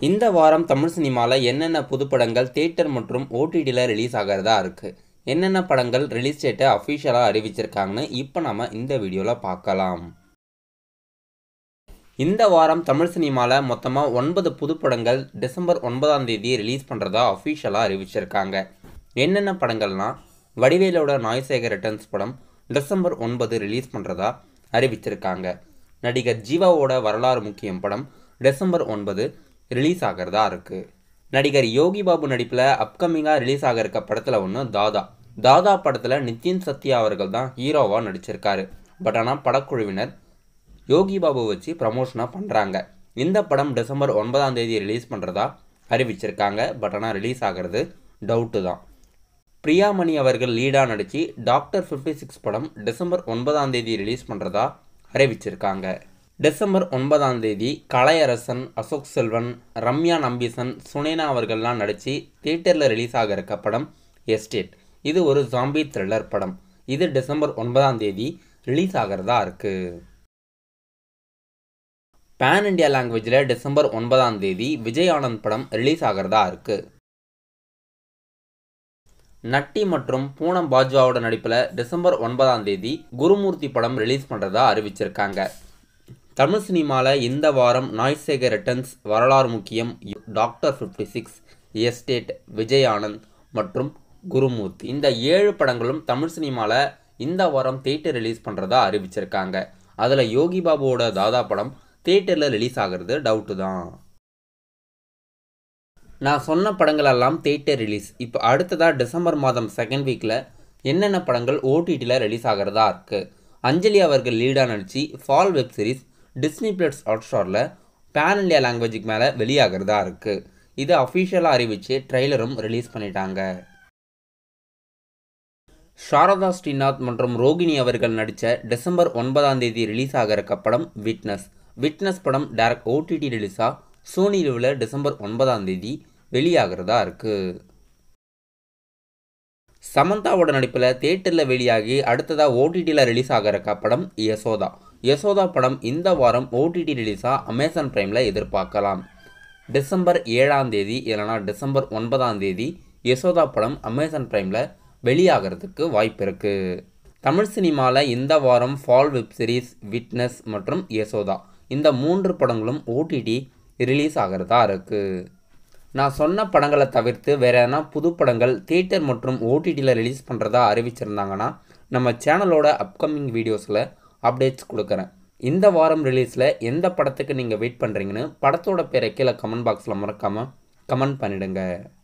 இந்த வாரம் தமிழ் சினிமாவில் என்னென்ன புதுப்படங்கள் தியேட்டர் மற்றும் ஓடிடியில் ரிலீஸ் ஆகிறதா இருக்குது என்னென்ன படங்கள் ரிலீஸ் டேட்டை அஃபிஷியலாக அறிவிச்சிருக்காங்கன்னு இப்போ நம்ம இந்த வீடியோவில் பார்க்கலாம் இந்த வாரம் தமிழ் சினிமாவில் மொத்தமாக ஒன்பது புதுப்படங்கள் டிசம்பர் ஒன்பதாம் தேதி ரிலீஸ் பண்ணுறதா அஃபிஷியலாக அறிவிச்சிருக்காங்க என்னென்ன படங்கள்னால் வடிவேலோட நாய்சேகர் ரிட்டர்ன்ஸ் படம் டிசம்பர் ஒன்பது ரிலீஸ் பண்ணுறதா அறிவிச்சிருக்காங்க நடிகர் ஜீவாவோட வரலாறு முக்கியம் படம் டிசம்பர் ஒன்பது ரிலீஸ் ஆகிறதா இருக்குது நடிகர் யோகி பாபு நடிப்பில் அப்கமிங்காக ரிலீஸ் ஆக இருக்க படத்தில் ஒன்று தாதா தாதா படத்தில் நிதின் சத்யா அவர்கள் தான் ஹீரோவாக நடிச்சிருக்காரு பட் ஆனால் படக்குழுவினர் யோகி பாபு வச்சு ப்ரமோஷனாக பண்ணுறாங்க இந்த படம் டிசம்பர் ஒன்பதாம் தேதி ரிலீஸ் பண்ணுறதா அறிவிச்சிருக்காங்க பட் ஆனால் ரிலீஸ் ஆகிறது டவுட்டு தான் பிரியாமணி அவர்கள் லீடாக நடித்து டாக்டர் ஃபிஃப்டி சிக்ஸ் படம் டிசம்பர் ஒன்பதாம் தேதி ரிலீஸ் பண்ணுறதா அறிவிச்சிருக்காங்க டிசம்பர் ஒன்பதாம் தேதி கலையரசன் அசோக் செல்வன் ரம்யா நம்பீசன் சுனேனா அவர்கள்லாம் நடித்து தியேட்டரில் ரிலீஸ் ஆக இருக்க படம் எஸ்டேட் இது ஒரு ஜாம்பி த்ரில்லர் படம் இது டிசம்பர் ஒன்பதாம் தேதி ரிலீஸ் ஆகிறதா இருக்குது பேன் இண்டியா லாங்குவேஜில் டிசம்பர் ஒன்பதாம் தேதி விஜய் ஆனந்த் படம் ரிலீஸ் ஆகிறதா இருக்குது நட்டி மற்றும் பூனம் பாஜ்வாவோட நடிப்பில் டிசம்பர் ஒன்பதாம் தேதி குருமூர்த்தி படம் ரிலீஸ் பண்ணுறதா அறிவிச்சிருக்காங்க தமிழ் சினிமாவில் இந்த வாரம் நாய்சேகர் ரிட்டர்ன்ஸ் வரலாறு முக்கியம் doctor fifty six estate Vijay Anand மற்றும் குருமூர்த்தி இந்த ஏழு படங்களும் தமிழ் சினிமாவில் இந்த வாரம் தேட்டர் ரிலீஸ் பண்ணுறதா அறிவிச்சிருக்காங்க அதில் யோகி பாபுவோட தாதா படம் தேட்டரில் ரிலீஸ் ஆகிறது டவுட்டு தான் நான் சொன்ன படங்கள் எல்லாம் தேட்டர் ரிலீஸ் இப்போ அடுத்ததாக டிசம்பர் மாதம் செகண்ட் வீக்கில் என்னென்ன படங்கள் ஓடிடியில் ரிலீஸ் ஆகிறதா இருக்குது அஞ்சலி அவர்கள் லீடாக நடித்து fall web series Disney plus ஹாட்ஸ்டாரில் பேன் இண்டியா லாங்குவேஜுக்கு மேலே வெளியாகிறதா இருக்குது இது அஃபிஷியலாக அறிவித்து ட்ரெய்லரும் ரிலீஸ் பண்ணிட்டாங்க சாரதா ஸ்ரீநாத் மற்றும் ரோகிணி அவர்கள் நடித்த டிசம்பர் ஒன்பதாம் தேதி ரிலீஸ் ஆக இருக்க படம் விட்னஸ் விட்னஸ் படம் டேரக்ட் ஓடிடி ரிலீஸாக சோனி லிவில் டிசம்பர் ஒன்பதாம் தேதி வெளியாகிறதா இருக்குது சமந்தாவோட நடிப்பில் தேட்டரில் வெளியாகி அடுத்ததாக ஓடிடியில் ரிலீஸ் ஆக இருக்க படம் யசோதா யசோதா படம் இந்த வாரம் ஓடிடி ரிலீஸாக அமேசான் ப்ரைமில் எதிர்பார்க்கலாம் டிசம்பர் ஏழாம் தேதி இல்லைனா டிசம்பர் ஒன்பதாம் தேதி யசோதா படம் அமேசான் ப்ரைமில் வெளியாகிறதுக்கு வாய்ப்பு இருக்குது தமிழ் சினிமாவில் இந்த வாரம் ஃபால் வெப் சீரிஸ் விட்னஸ் மற்றும் யசோதா இந்த மூன்று படங்களும் ஓடிடி ரிலீஸ் ஆகிறதா இருக்குது நான் சொன்ன படங்களை தவிர்த்து வேறு எதனா புது படங்கள் தியேட்டர் மற்றும் ஓடிடியில் ரிலீஸ் பண்ணுறதா அறிவிச்சிருந்தாங்கன்னா நம்ம சேனலோட அப்கமிங் வீடியோஸில் அப்டேட்ஸ் கொடுக்குறேன் இந்த வாரம் ரிலீஸில் எந்த படத்துக்கு நீங்கள் வெயிட் பண்ணுறீங்கன்னு படத்தோட பேரை கீழே கமெண்ட் பாக்ஸில் மறக்காமல் கமெண்ட் பண்ணிவிடுங்க